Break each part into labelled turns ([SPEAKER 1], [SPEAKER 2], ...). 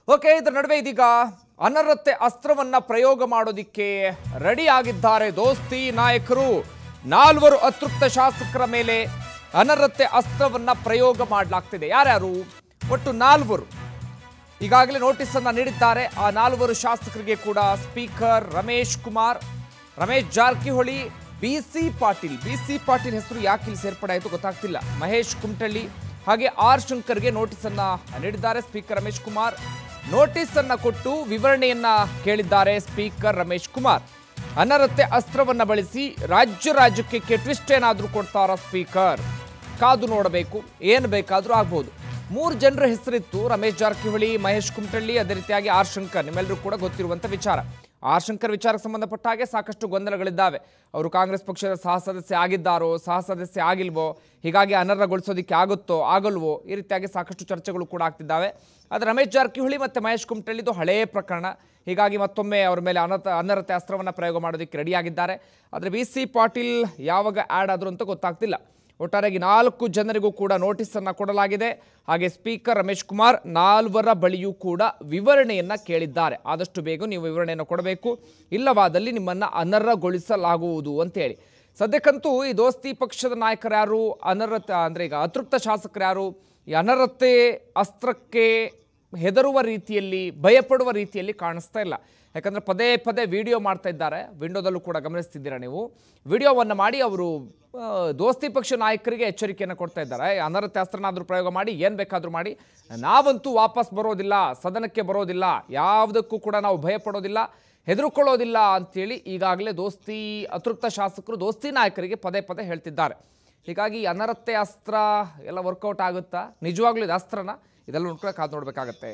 [SPEAKER 1] okay ಇದರ ನಡುವೆ ಇದೀಗ ಅನರ್ಹತೆ ಅಸ್ತ್ರವನ್ನ ಪ್ರಯೋಗ ಮಾಡೋದಿಕ್ಕೆ ರೆಡಿ ಆಗಿದ್ದಾರೆ ದೋಸ್ತಿ ನಾಯಕರು ನಾಲ್ವರು ಅತೃಪ್ತ ಶಾಸಕರ ಮೇಲೆ ಅನರ್ಹತೆ ಅಸ್ತ್ರವನ್ನ ಪ್ರಯೋಗ ಮಾಡಲಾಗ್ತಿದೆ ಯಾರ್ಯಾರು ಒಟ್ಟು ನಾಲ್ವರು ಈಗಾಗಲೇ ನೋಟಿಸ್ ಅನ್ನ ನೀಡಿದ್ದಾರೆ ಆ ನಾಲ್ವರು ಶಾಸಕರಿಗೆ ಕೂಡ speaker Ramesh Kumar Ramesh Jarkiholi B C Patil B C Patil ಹೆಸರು ಯಾಕೆ ಇಲ್ಲಿ ಸೇರ್ಪಡೆ ಆಯಿತು ಗೊತ್ತಾಗ್ತಿಲ್ಲ ಮಹೇಶ್ ಕುಮಟಳ್ಳಿ ಹಾಗೆ ಆರ್ ಶಂಕರ್ಗೆ ನೋಟಿಸ್ ಅನ್ನ ನೀಡಿದ್ದಾರೆ ಸ್ಪೀಕರ್ ರಮೇಶ್ ಕುಮಾರ್ ನೋಟಿಸ್ ಅನ್ನ ಕೊಟ್ಟು ವಿವರಣೆಯನ್ನ ಕೇಳಿದ್ದಾರೆ ಸ್ಪೀಕರ್ ರಮೇಶ್ ಕುಮಾರ್ ಅನರ್ಹತೆ ಅಸ್ತ್ರವನ್ನ ಬಳಸಿ ರಾಜ್ಯ ರಾಜ್ಯಕ್ಕೆ ಟ್ವಿಸ್ಟ್ ಏನಾದರೂ ಕೊಡ್ತಾರ ಸ್ಪೀಕರ್ ಕಾದು ನೋಡಬೇಕು ಏನು ಬೇಕಾದರೂ ಆಗ್ಬೋದು ಮೂರು ಜನರ ಹೆಸರಿತ್ತು ರಮೇಶ್ ಜಾರಕಿಹೊಳಿ ಮಹೇಶ್ ಕುಮಟಳ್ಳಿ ಅದೇ ರೀತಿಯಾಗಿ ಆರ್ ಶಂಕರ್ ನಿಮ್ಮೆಲ್ಲರೂ ಕೂಡ ಗೊತ್ತಿರುವಂಥ ವಿಚಾರ ಆರ್ ಶಂಕರ್ ವಿಚಾರಕ್ಕೆ ಸಂಬಂಧಪಟ್ಟ ಹಾಗೆ ಸಾಕಷ್ಟು ಗೊಂದಲಗಳಿದ್ದಾವೆ ಅವರು ಕಾಂಗ್ರೆಸ್ ಪಕ್ಷದ ಸಹ ಸದಸ್ಯ ಆಗಿದ್ದಾರೋ ಸಹ ಸದಸ್ಯ ಆಗಿಲ್ವೋ ಹೀಗಾಗಿ ಅನರ್ಹಗೊಳಿಸೋದಕ್ಕೆ ಆಗುತ್ತೋ ಆಗಲ್ವೋ ಈ ರೀತಿಯಾಗಿ ಸಾಕಷ್ಟು ಚರ್ಚೆಗಳು ಕೂಡ ಆಗ್ತಿದ್ದಾವೆ ಆದರೆ ರಮೇಶ್ ಜಾರಕಿಹೊಳಿ ಮತ್ತು ಮಹೇಶ್ ಕುಮಟಳ್ಳಿದು ಹಳೆಯ ಪ್ರಕರಣ ಹೀಗಾಗಿ ಮತ್ತೊಮ್ಮೆ ಅವರ ಮೇಲೆ ಅನರ್ಥ ಅನರ್ಹತೆ ಅಸ್ತ್ರವನ್ನು ಪ್ರಯೋಗ ಮಾಡೋದಕ್ಕೆ ರೆಡಿಯಾಗಿದ್ದಾರೆ ಆದರೆ ಬಿ ಸಿ ಪಾಟೀಲ್ ಯಾವಾಗ ಆ್ಯಡ್ ಆದರು ಅಂತ ಗೊತ್ತಾಗ್ತಿಲ್ಲ ಒಟ್ಟಾರೆಯಾಗಿ ನಾಲ್ಕು ಜನರಿಗೂ ಕೂಡ ನೋಟಿಸ್ ಅನ್ನ ಕೊಡಲಾಗಿದೆ ಹಾಗೆ ಸ್ಪೀಕರ್ ರಮೇಶ್ ಕುಮಾರ್ ನಾಲ್ವರ ಬಳಿಯೂ ಕೂಡ ವಿವರಣೆಯನ್ನ ಕೇಳಿದ್ದಾರೆ ಆದಷ್ಟು ಬೇಗ ನೀವು ವಿವರಣೆಯನ್ನು ಕೊಡಬೇಕು ಇಲ್ಲವಾದಲ್ಲಿ ನಿಮ್ಮನ್ನ ಅನರ್ಹಗೊಳಿಸಲಾಗುವುದು ಅಂತೇಳಿ ಸದ್ಯಕ್ಕಂತೂ ಈ ದೋಸ್ತಿ ಪಕ್ಷದ ನಾಯಕರು ಯಾರು ಅನರ್ಹತೆ ಅಂದ್ರೆ ಈಗ ಅತೃಪ್ತ ಶಾಸಕರು ಯಾರು ಈ ಅನರ್ಹತೆ ಅಸ್ತ್ರಕ್ಕೆ ಹೆದರುವ ರೀತಿಯಲ್ಲಿ ಭಯಪಡುವ ರೀತಿಯಲ್ಲಿ ಕಾಣಿಸ್ತಾ ಇಲ್ಲ ಯಾಕಂದ್ರೆ ಪದೇ ಪದೇ ವಿಡಿಯೋ ಮಾಡ್ತಾ ಇದ್ದಾರೆ ವಿಂಡೋದಲ್ಲೂ ಕೂಡ ಗಮನಿಸ್ತಿದ್ದೀರಾ ನೀವು ವಿಡಿಯೋವನ್ನು ಮಾಡಿ ಅವರು ಆ, ದೋಸ್ತಿ ಪಕ್ಷ ನಾಯಕರಿಗೆ ಎಚ್ಚರಿಕೆಯನ್ನು ಕೊಡ್ತಾ ಇದ್ದಾರೆ ಅನರ್ಹತೆ ಅಸ್ತ್ರನಾದರೂ ಪ್ರಯೋಗ ಮಾಡಿ ಏನು ಬೇಕಾದರೂ ಮಾಡಿ ನಾವಂತೂ ವಾಪಸ್ ಬರೋದಿಲ್ಲ ಸದನಕ್ಕೆ ಬರೋದಿಲ್ಲ ಯಾವುದಕ್ಕೂ ಕೂಡ ನಾವು ಭಯಪಡೋದಿಲ್ಲ ಹೆದರ್ಕೊಳ್ಳೋದಿಲ್ಲ ಅಂತೇಳಿ ಈಗಾಗಲೇ ದೋಸ್ತಿ ಅತೃಪ್ತ ಶಾಸಕರು ದೋಸ್ತಿ ನಾಯಕರಿಗೆ ಪದೇ ಪದೇ ಹೇಳ್ತಿದ್ದಾರೆ ಹೀಗಾಗಿ ಈ ಅನರ್ಹತೆ ಅಸ್ತ್ರ ಎಲ್ಲ ವರ್ಕೌಟ್ ಆಗುತ್ತಾ ನಿಜವಾಗ್ಲೂ ಇದು ಅಸ್ತ್ರನ ಇದೆಲ್ಲ ನೋಡ್ಕೊಳ್ಳೋಕೆ ಕಾದು ನೋಡಬೇಕಾಗತ್ತೆ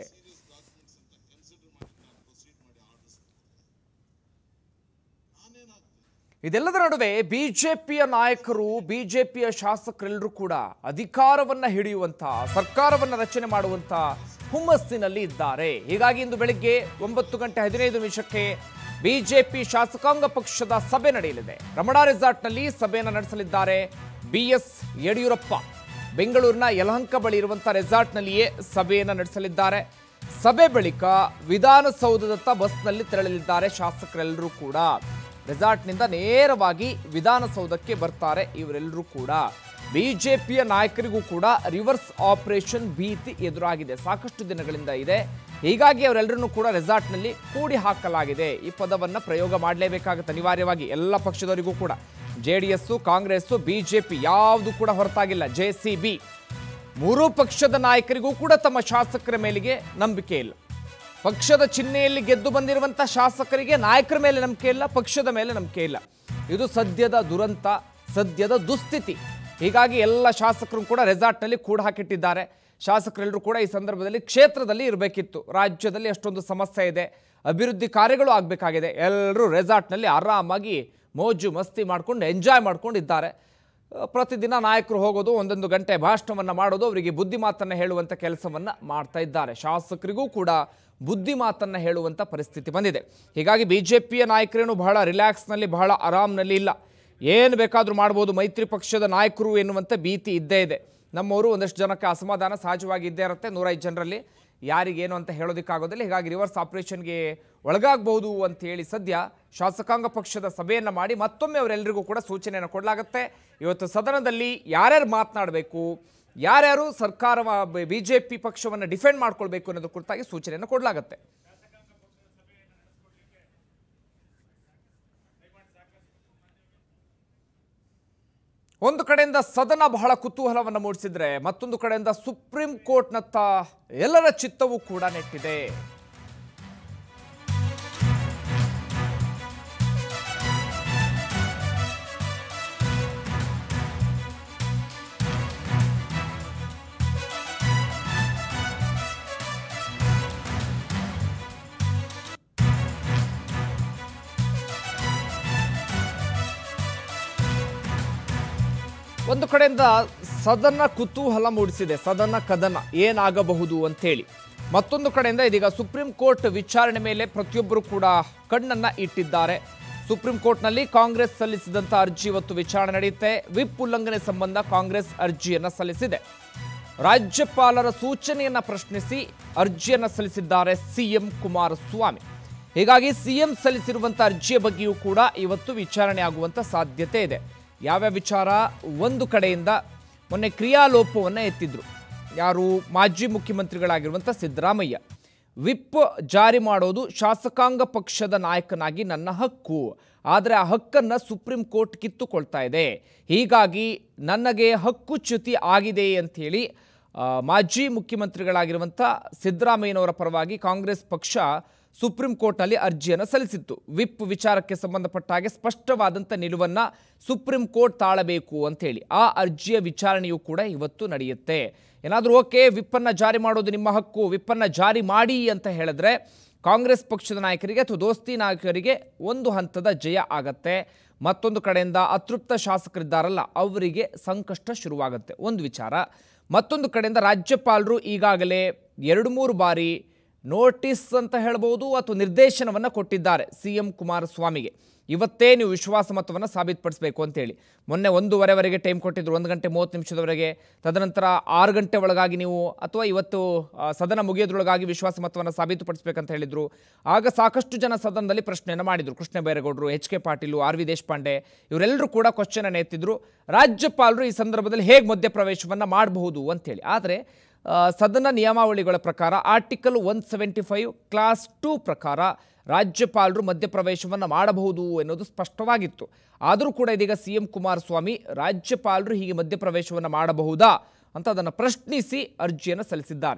[SPEAKER 1] ಇದೆಲ್ಲದರ ನಡುವೆ ಬಿಜೆಪಿಯ ನಾಯಕರು ಬಿಜೆಪಿಯ ಶಾಸಕರೆಲ್ಲರೂ ಕೂಡ ಅಧಿಕಾರವನ್ನ ಹಿಡಿಯುವಂತ ಸರ್ಕಾರವನ್ನ ರಚನೆ ಮಾಡುವಂತ ಹುಮ್ಮಸ್ಸಿನಲ್ಲಿ ಇದ್ದಾರೆ ಹೀಗಾಗಿ ಇಂದು ಬೆಳಿಗ್ಗೆ ಒಂಬತ್ತು ಗಂಟೆ ಹದಿನೈದು ನಿಮಿಷಕ್ಕೆ ಬಿಜೆಪಿ ಶಾಸಕಾಂಗ ಪಕ್ಷದ ಸಭೆ ನಡೆಯಲಿದೆ ರಮಣ ರೆಸಾರ್ಟ್ನಲ್ಲಿ ಸಭೆಯನ್ನು ನಡೆಸಲಿದ್ದಾರೆ ಬಿ ಎಸ್ ಯಡಿಯೂರಪ್ಪ ಬೆಂಗಳೂರಿನ ಯಲಹಂಕ ಬಳಿ ಇರುವಂಥ ರೆಸಾರ್ಟ್ನಲ್ಲಿಯೇ ಸಭೆಯನ್ನು ನಡೆಸಲಿದ್ದಾರೆ ಸಭೆ ಬಳಿಕ ವಿಧಾನಸೌಧದತ್ತ ಬಸ್ನಲ್ಲಿ ತೆರಳಲಿದ್ದಾರೆ ಶಾಸಕರೆಲ್ಲರೂ ಕೂಡ ರೆಸಾರ್ಟ್ನಿಂದ ನೇರವಾಗಿ ವಿಧಾನಸೌಧಕ್ಕೆ ಬರ್ತಾರೆ ಇವರೆಲ್ಲರೂ ಕೂಡ ಬಿಜೆಪಿಯ ನಾಯಕರಿಗೂ ಕೂಡ ರಿವರ್ಸ್ ಆಪರೇಷನ್ ಭೀತಿ ಎದುರಾಗಿದೆ ಸಾಕಷ್ಟು ದಿನಗಳಿಂದ ಇದೆ ಹೀಗಾಗಿ ಅವರೆಲ್ಲರನ್ನೂ ಕೂಡ ರೆಸಾರ್ಟ್ನಲ್ಲಿ ಕೂಡಿ ಹಾಕಲಾಗಿದೆ ಈ ಪದವನ್ನು ಪ್ರಯೋಗ ಮಾಡಲೇಬೇಕಾಗುತ್ತೆ ಅನಿವಾರ್ಯವಾಗಿ ಎಲ್ಲ ಪಕ್ಷದವರಿಗೂ ಕೂಡ J D S Congress BJP ಯಾವುದು ಕೂಡ ಹೊರತಾಗಿಲ್ಲ ಜೆ ಸಿ ಬಿ ಮೂರೂ ಪಕ್ಷದ ನಾಯಕರಿಗೂ ಕೂಡ ತಮ್ಮ ಶಾಸಕರ ಮೇಲಿಗೆ ನಂಬಿಕೆ ಇಲ್ಲ ಪಕ್ಷದ ಚಿಹ್ನೆಯಲ್ಲಿ ಗೆದ್ದು ಬಂದಿರುವಂಥ ಶಾಸಕರಿಗೆ ನಾಯಕರ ಮೇಲೆ ನಂಬಿಕೆ ಇಲ್ಲ ಪಕ್ಷದ ಮೇಲೆ ನಂಬಿಕೆ ಇಲ್ಲ ಇದು ಸದ್ಯದ ದುರಂತ ಸದ್ಯದ ದುಸ್ಥಿತಿ ಹೀಗಾಗಿ ಎಲ್ಲ ಶಾಸಕರು ಕೂಡ ರೆಸಾರ್ಟ್ನಲ್ಲಿ ಕೂಡ ಹಾಕಿಟ್ಟಿದ್ದಾರೆ ಶಾಸಕರೆಲ್ಲರೂ ಕೂಡ ಈ ಸಂದರ್ಭದಲ್ಲಿ ಕ್ಷೇತ್ರದಲ್ಲಿ ಇರಬೇಕಿತ್ತು ರಾಜ್ಯದಲ್ಲಿ ಅಷ್ಟೊಂದು ಸಮಸ್ಯೆ ಇದೆ ಅಭಿವೃದ್ಧಿ ಕಾರ್ಯಗಳು ಆಗಬೇಕಾಗಿದೆ ಎಲ್ಲರೂ ರೆಸಾರ್ಟ್ನಲ್ಲಿ ಆರಾಮಾಗಿ ಮೋಜು ಮಸ್ತಿ ಮಾಡ್ಕೊಂಡು ಎಂಜಾಯ್ ಮಾಡ್ಕೊಂಡಿದ್ದಾರೆ ಅಹ್, ಪ್ರತಿದಿನ ನಾಯಕರು ಹೋಗೋದು ಒಂದೊಂದು ಗಂಟೆ ಭಾಷಣವನ್ನು ಮಾಡೋದು ಅವರಿಗೆ ಬುದ್ಧಿ ಮಾತನ್ನು ಹೇಳುವಂಥ ಕೆಲಸವನ್ನು ಮಾಡ್ತಾ ಇದ್ದಾರೆ ಶಾಸಕರಿಗೂ ಕೂಡ ಬುದ್ಧಿ ಮಾತನ್ನು ಹೇಳುವಂಥ ಪರಿಸ್ಥಿತಿ ಬಂದಿದೆ ಹೀಗಾಗಿ ಬಿ ಜೆ ಪಿಯ ನಾಯಕರೇನು ಬಹಳ ರಿಲ್ಯಾಕ್ಸ್ನಲ್ಲಿ ಬಹಳ ಆರಾಮ್ನಲ್ಲಿ ಇಲ್ಲ ಏನು ಬೇಕಾದರೂ ಮಾಡ್ಬೋದು ಮೈತ್ರಿ ಪಕ್ಷದ ನಾಯಕರು ಎನ್ನುವಂಥ ಭೀತಿ ಇದ್ದೇ ಇದೆ ನಮ್ಮವರು ಒಂದಷ್ಟು ಜನಕ್ಕೆ ಅಸಮಾಧಾನ ಸಹಜವಾಗಿ ಇದ್ದೇ ಇರುತ್ತೆ ನೂರೈದು ಜನರಲ್ಲಿ ಯಾರಿಗೇನು ಅಂತ ಹೇಳೋದಕ್ಕಾಗೋದಿಲ್ಲ ಹೀಗಾಗಿ ರಿವರ್ಸ್ ಆಪರೇಷನ್ಗೆ ಒಳಗಾಗಬಹುದು ಅಂತ ಹೇಳಿ ಸದ್ಯ ಶಾಸಕಾಂಗ ಪಕ್ಷದ ಸಭೆಯನ್ನು ಮಾಡಿ ಮತ್ತೊಮ್ಮೆ ಅವರೆಲ್ಲರಿಗೂ ಕೂಡ ಸೂಚನೆಯನ್ನು ಕೊಡಲಾಗುತ್ತೆ ಇವತ್ತು ಸದನದಲ್ಲಿ ಯಾರ್ಯಾರು ಮಾತನಾಡಬೇಕು ಯಾರ್ಯಾರು ಸರ್ಕಾರ ಬಿ ಜೆ ಪಿ ಪಕ್ಷವನ್ನು ಡಿಫೆಂಡ್ ಮಾಡ್ಕೊಳ್ಬೇಕು ಅನ್ನೋದ್ರ ಕುರಿತಾಗಿ ಸೂಚನೆಯನ್ನು ಕೊಡಲಾಗುತ್ತೆ ಒಂದು ಕಡೆಯಿಂದ ಸದನ ಬಹಳ ಕುತೂಹಲವನ್ನು ಮೂಡಿಸಿದ್ರೆ ಮತ್ತೊಂದು ಕಡೆಯಿಂದ ಸುಪ್ರೀಂ ಕೋರ್ಟ್ನತ್ತ ಎಲ್ಲರ ಚಿತ್ತವೂ ಕೂಡ ನೆಟ್ಟಿದೆ ಒಂದು ಕಡೆಯಿಂದ ಸದನ ಕುತೂಹಲ ಮೂಡಿಸಿದೆ ಸದನ ಕದನ ಏನಾಗಬಹುದು ಅಂತೇಳಿ ಮತ್ತೊಂದು ಕಡೆಯಿಂದ ಇದೀಗ ಸುಪ್ರೀಂ ಕೋರ್ಟ್ ವಿಚಾರಣೆ ಮೇಲೆ ಪ್ರತಿಯೊಬ್ಬರು ಕೂಡ ಕಣ್ಣನ್ನ ಇಟ್ಟಿದ್ದಾರೆ ಸುಪ್ರೀಂ ಕೋರ್ಟ್ನಲ್ಲಿ ಕಾಂಗ್ರೆಸ್ ಸಲ್ಲಿಸಿದಂಥ ಅರ್ಜಿ ಇವತ್ತು ವಿಚಾರಣೆ ನಡೆಯುತ್ತೆ ವಿಪ್ ಉಲ್ಲಂಘನೆ ಸಂಬಂಧ ಕಾಂಗ್ರೆಸ್ ಅರ್ಜಿಯನ್ನು ಸಲ್ಲಿಸಿದೆ ರಾಜ್ಯಪಾಲರ ಸೂಚನೆಯನ್ನ ಪ್ರಶ್ನಿಸಿ ಅರ್ಜಿಯನ್ನ ಸಲ್ಲಿಸಿದ್ದಾರೆ ಸಿಎಂ ಕುಮಾರಸ್ವಾಮಿ ಹೀಗಾಗಿ ಸಿಎಂ ಸಲ್ಲಿಸಿರುವಂಥ ಅರ್ಜಿಯ ಬಗ್ಗೆಯೂ ಕೂಡ ಇವತ್ತು ವಿಚಾರಣೆ ಆಗುವಂಥ ಸಾಧ್ಯತೆ ಇದೆ ಯಾವ್ಯಾವ ವಿಚಾರ ಒಂದು ಕಡೆಯಿಂದ ಮೊನ್ನೆ ಕ್ರಿಯಾಲೋಪವನ್ನು ಎತ್ತಿದ್ರು ಯಾರು ಮಾಜಿ ಮುಖ್ಯಮಂತ್ರಿಗಳಾಗಿರುವಂಥ ಸಿದ್ದರಾಮಯ್ಯ ವಿಪ್ ಜಾರಿ ಮಾಡೋದು ಶಾಸಕಾಂಗ ಪಕ್ಷದ ನಾಯಕನಾಗಿ ನನ್ನ ಹಕ್ಕು ಆದರೆ ಆ ಹಕ್ಕನ್ನು ಸುಪ್ರೀಂ ಕೋರ್ಟ್ ಕಿತ್ತುಕೊಳ್ತಾ ಇದೆ ಹೀಗಾಗಿ ನನಗೆ ಹಕ್ಕುಚ್ಯುತಿ ಆಗಿದೆ ಅಂಥೇಳಿ ಆ, ಮಾಜಿ ಮುಖ್ಯಮಂತ್ರಿಗಳಾಗಿರುವಂಥ ಸಿದ್ದರಾಮಯ್ಯನವರ ಪರವಾಗಿ ಕಾಂಗ್ರೆಸ್ ಪಕ್ಷ ಸುಪ್ರೀಂ ಕೋರ್ಟ್ನಲ್ಲಿ ಅರ್ಜಿಯನ್ನು ಸಲ್ಲಿಸಿತ್ತು ವಿಪ್ ವಿಚಾರಕ್ಕೆ ಸಂಬಂಧಪಟ್ಟ ಹಾಗೆ ಸ್ಪಷ್ಟವಾದಂಥ ನಿಲುವನ್ನು ಸುಪ್ರೀಂ ಕೋರ್ಟ್ ತಾಳಬೇಕು ಅಂತೇಳಿ ಆ ಅರ್ಜಿಯ ವಿಚಾರಣೆಯೂ ಕೂಡ ಇವತ್ತು ನಡೆಯುತ್ತೆ ಏನಾದರೂ ಓಕೆ ವಿಪ್ಪನ್ನು ಜಾರಿ ಮಾಡೋದು ನಿಮ್ಮ ಹಕ್ಕು ವಿಪ್ಪನ್ನು ಜಾರಿ ಮಾಡಿ ಅಂತ ಹೇಳಿದ್ರೆ ಕಾಂಗ್ರೆಸ್ ಪಕ್ಷದ ನಾಯಕರಿಗೆ ಅಥವಾ ದೋಸ್ತಿ ನಾಯಕರಿಗೆ ಒಂದು ಹಂತದ ಜಯ ಆಗತ್ತೆ ಮತ್ತೊಂದು ಕಡೆಯಿಂದ ಅತೃಪ್ತ ಶಾಸಕರಿದ್ದಾರಲ್ಲ ಅವರಿಗೆ ಸಂಕಷ್ಟ ಶುರುವಾಗುತ್ತೆ ಒಂದು ವಿಚಾರ ಮತ್ತೊಂದು ಕಡೆಯಿಂದ ರಾಜ್ಯಪಾಲರು ಈಗಾಗಲೇ ಎರಡು ಮೂರು ಬಾರಿ ನೋಟಿಸ್ ಅಂತ ಹೇಳ್ಬೋದು ಅಥವಾ ನಿರ್ದೇಶನವನ್ನು ಕೊಟ್ಟಿದ್ದಾರೆ ಸಿ ಎಂ ಕುಮಾರಸ್ವಾಮಿಗೆ ಇವತ್ತೇ ನೀವು ವಿಶ್ವಾಸ ಮತವನ್ನು ಸಾಬೀತುಪಡಿಸಬೇಕು ಅಂತೇಳಿ ಮೊನ್ನೆ ಒಂದೂವರೆವರೆಗೆ ಟೈಮ್ ಕೊಟ್ಟಿದ್ರು ಒಂದು ಗಂಟೆ ಮೂವತ್ತು ನಿಮಿಷದವರೆಗೆ ತದನಂತರ ಆರು ಗಂಟೆ ಒಳಗಾಗಿ ನೀವು ಅಥವಾ ಇವತ್ತು ಆ, ಸದನ ಮುಗಿಯೋದ್ರೊಳಗಾಗಿ ವಿಶ್ವಾಸ ಮತವನ್ನು ಸಾಬೀತುಪಡಿಸಬೇಕಂತ ಹೇಳಿದ್ರು ಆಗ ಸಾಕಷ್ಟು ಜನ ಸದನದಲ್ಲಿ ಪ್ರಶ್ನೆಯನ್ನು ಮಾಡಿದರು ಕೃಷ್ಣ ಬೈರೇಗೌಡರು H K Patil R V Deshpande ಇವರೆಲ್ಲರೂ ಕೂಡ ಕ್ವಶನ್ ಅನ್ನು ಎತ್ತಿದ್ರು ರಾಜ್ಯಪಾಲರು ಈ ಸಂದರ್ಭದಲ್ಲಿ ಹೇಗೆ ಮಧ್ಯಪ್ರವೇಶವನ್ನು ಮಾಡಬಹುದು ಅಂತೇಳಿ ಆದರೆ ಆ, ಸದನ ನಿಯಮಾವಳಿಗಳ ಪ್ರಕಾರ article one seventy five clause two ಪ್ರಕಾರ ರಾಜ್ಯಪಾಲರು ಮಧ್ಯಪ್ರವೇಶವನ್ನು ಮಾಡಬಹುದು ಎನ್ನುವುದು ಸ್ಪಷ್ಟವಾಗಿತ್ತು ಆದರೂ ಕೂಡ ಇದೀಗ ಸಿ ಎಂ ಕುಮಾರಸ್ವಾಮಿ ರಾಜ್ಯಪಾಲರು ಹೀಗೆ ಮಧ್ಯಪ್ರವೇಶವನ್ನು ಮಾಡಬಹುದಾ ಅಂತ ಅದನ್ನು ಪ್ರಶ್ನಿಸಿ ಅರ್ಜಿಯನ್ನು ಸಲ್ಲಿಸಿದ್ದಾರೆ